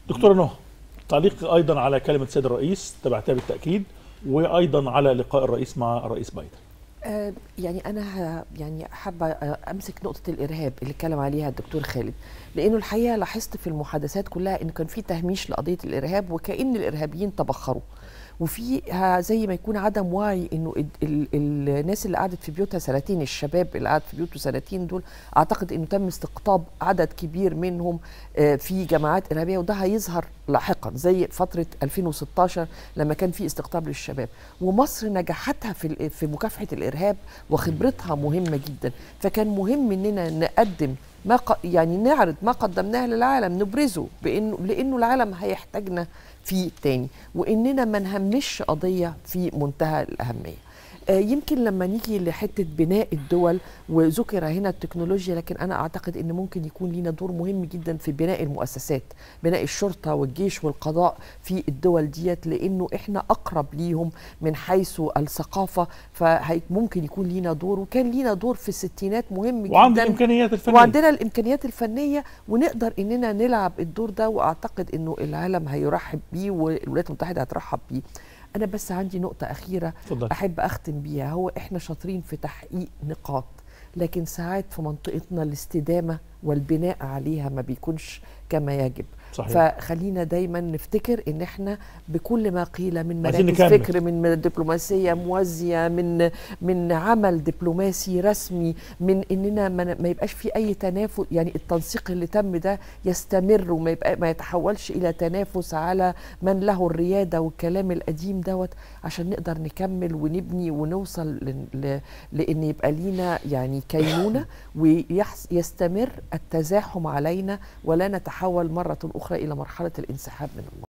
دكتوره نهى تعليق ايضا على كلمه السيد الرئيس تبعتها بالتاكيد وايضا على لقاء الرئيس مع الرئيس بايدن آه، يعني انا ه- يعني حابه آه، امسك نقطه الارهاب اللي اتكلم عليها الدكتور خالد لانه الحقيقه لاحظت في المحادثات كلها ان كان في تهميش لقضيه الارهاب وكان الارهابيين تبخروا وفي ها- زي ما يكون عدم وعي انه ال ال الناس اللي قعدت في بيوتها سنتين الشباب اللي قعد في بيوته سنتين دول اعتقد انه تم استقطاب عدد كبير منهم آه، في جماعات ارهابيه وده هيظهر لاحقا زي فتره 2016 لما كان في استقطاب للشباب ومصر نجاحاتها في ال- في مكافحه الارهاب وخبرتها مهمه جدا فكان مهم اننا نقدم ما ق... يعني نعرض ما قدمناه للعالم نبرزه بانه لانه العالم هيحتاجنا فيه تاني واننا ما نهمش قضيه في منتهى الاهميه آه، يمكن لما نيجي لحته بناء الدول وذكر هنا التكنولوجيا لكن انا اعتقد ان ممكن يكون لينا دور مهم جدا في بناء المؤسسات بناء الشرطه والجيش والقضاء في الدول ديت لانه احنا اقرب ليهم من حيث الثقافه فممكن يكون لينا دور وكان لينا دور في الستينات مهم وعند جدا الامكانيات الفنيه وعندنا الامكانيات الفنيه ونقدر اننا نلعب الدور ده واعتقد انه العالم هيرحب بيه والولايات المتحده هترحب بيه انا بس عندي نقطه اخيره اتفضل احب اختم بيها هو احنا شاطرين في تحقيق نقاط لكن ساعات في منطقتنا الاستدامه والبناء عليها ما بيكونش كما يجب صحيح فخلينا دايما نفتكر ان احنا بكل ما قيل من عايزين مراكز نكمل. فكر من دبلوماسيه موازيه من من عمل دبلوماسي رسمي من اننا ما ما يبقاش في اي تنافس يعني التنسيق اللي تم ده يستمر وما يبقى ما يتحولش الى تنافس على من له الرياده والكلام القديم دوت عشان نقدر نكمل ونبني ونوصل ل- ل- لان يبقى لينا يعني كينونه ويستمر التزاحم علينا ولا نتحول مره اخرى الى مرحله الانسحاب من الله